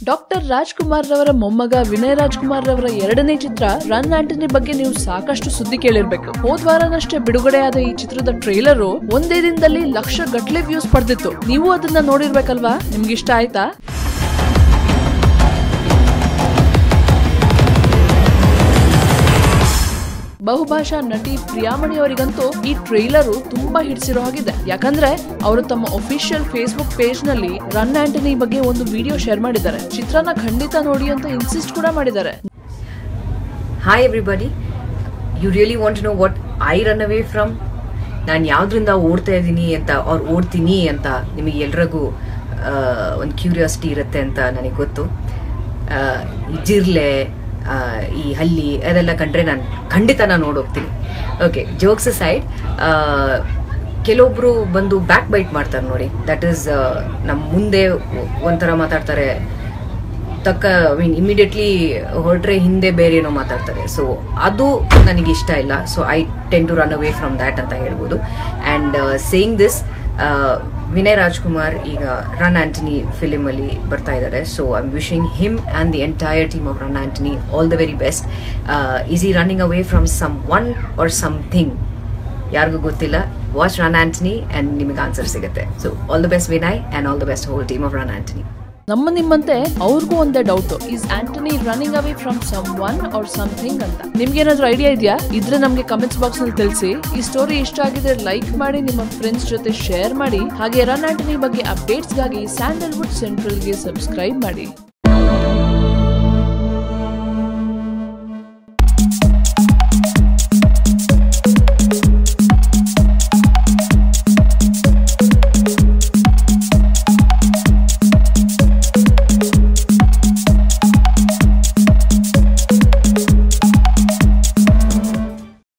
Doctor Rajkumar ರವರ ಮೊಮ್ಮಗ ವಿನಯ್ ರಾಜ್ಕುಮಾರ್ ರವರ ಎರಡನೇ ಚಿತ್ರ ರನ್ ಆಂಟನಿ ಬಗ್ಗೆ ನೀವು ಸಾಕಷ್ಟು ಸುದ್ದಿ ಕೇಳಿರ್ಬೇಕು ಹೋದ್ ವಾರನಷ್ಟೇ ಬಿಡುಗಡೆಯಾದ ಈ ಚಿತ್ರದ ಟ್ರೇಲರ್ ಒಂದೇ ದಿನದಲ್ಲಿ ಲಕ್ಷ ಗಟ್ಲೆ ವ್ಯೂಸ್ ಪಡೆದಿತ್ತು ನೀವು ಅದನ್ನ ನೋಡಿರ್ಬೇಕಲ್ವಾ ನಿಮ್ಗೆ ಇಷ್ಟ ಆಯ್ತಾ ಬಹುಭಾಷಾ ನಟಿ ಪ್ರಿಯಾಮಣಿ ಅವರಿಗಂತೂ ಈ ಟ್ರೈಲರು ತುಂಬಾ ಹಿಡಿಸಿರೋ ಹಾಗಿದೆ ಯಾಕಂದ್ರೆ ಅವರು ತಮ್ಮ ಒಫಿಷಿಯಲ್ ಫೇಸ್ಬುಕ್ ಪೇಜ್ ನಲ್ಲಿ ರನ್ ಆಂಟನಿ ಬಗ್ಗೆ ಒಂದು ವಿಡಿಯೋ ಶೇರ್ ಮಾಡಿದ್ದಾರೆ ಚಿತ್ರನ ಖಂಡಿತ ನೋಡಿ ಅಂತ ಇನ್ಸಿಸ್ಟ್ ಕೂಡ ಮಾಡಿದ್ದಾರೆ Hi everybody. You really want to know what I run away from? ನಾನು ಯಾವ್ದ್ರಿಂದ ಓಡ್ತಾ ಇದ್ದೀನಿ ಅಂತ ಅವ್ರು ಓಡ್ತೀನಿ ಅಂತ ನಿಮಗೆ ಎಲ್ರಿಗೂ ಒಂದು ಕ್ಯೂರಿಯಾಸಿಟಿ ಇರುತ್ತೆ ಅಂತ ನನಗೆ ಗೊತ್ತು ಆ, ಈ ಜಿರ್ಲೆ ಆ, ಈ ಹಲ್ಲಿ ಅದೆಲ್ಲ ಕಂಡ್ರೆ ನಾನು ಖಂಡಿತ ನಾನು ಓಡೋಗ್ತೀನಿ ಓಕೆ ಜೋಕ್ಸ್ ಸೈಡ್ ಕೆಲವೊಬ್ರು ಬಂದು ಬ್ಯಾಕ್ ಬೈಟ್ ಮಾಡ್ತಾರೆ ನೋಡಿ ದಟ್ ಈಸ್ ನಮ್ಮ ಮುಂದೆ ಒಂಥರ ಮಾತಾಡ್ತಾರೆ ತಕ್ಕ ಮೀನ್ ಇಮಿಡಿಯೇಟ್ಲಿ ಹೊರಟ್ರೆ ಹಿಂದೆ ಬೇರೆ ಏನೋ ಮಾತಾಡ್ತಾರೆ ಸೊ ಅದು ನನಗೆ ಇಷ್ಟ ಇಲ್ಲ so I tend to run away from that ಅಂತ ಹೇಳ್ಬೋದು and saying this Vinay Rajkumar ಈಗ ರನ್ ಆಂಟನಿ ಫಿಲಿಮ್ ಅಲ್ಲಿ ಬರ್ತಾ ಇದ್ದಾರೆ so I am wishing him and the entire team of Run Antony all the very best is he running away from someone or something ಯಾರಿಗೂ ಗೊತ್ತಿಲ್ಲ watch Run Antony and ನಿಮಗೆ answer ಸಿಗುತ್ತೆ so all the best Vinay and all the best whole team of Run Antony ನಮ್ಮ ನಿಮ್ಮಂತೆ ಅವ್ರಿಗೂ ಒಂದೇ doubt is Antony running away from someone or something ಅಂತ ನಿಮ್ಗೆ ಏನಾದ್ರೂ ಐಡಿಯಾ ಇದೆಯಾ ಇದ್ರೆ ನಮ್ಗೆ ಕಮೆಂಟ್ಸ್ ಬಾಕ್ಸ್ ನಲ್ಲಿ ತಿಳಿಸಿ ಈ ಸ್ಟೋರಿ ಇಷ್ಟ ಆಗಿದ್ರೆ ಲೈಕ್ ಮಾಡಿ ನಿಮ್ಮ ಫ್ರೆಂಡ್ಸ್ ಜೊತೆ ಶೇರ್ ಮಾಡಿ ಹಾಗೆ ರನ್ ಆಂಟನಿ ಬಗ್ಗೆ ಅಪ್ಡೇಟ್ಸ್ಗಾಗಿ ಸ್ಯಾಂಡಲ್ವುಡ್ ಸೆಂಟ್ರಲ್ಗೆ ಸಬ್ಸ್ಕ್ರೈಬ್ ಮಾಡಿ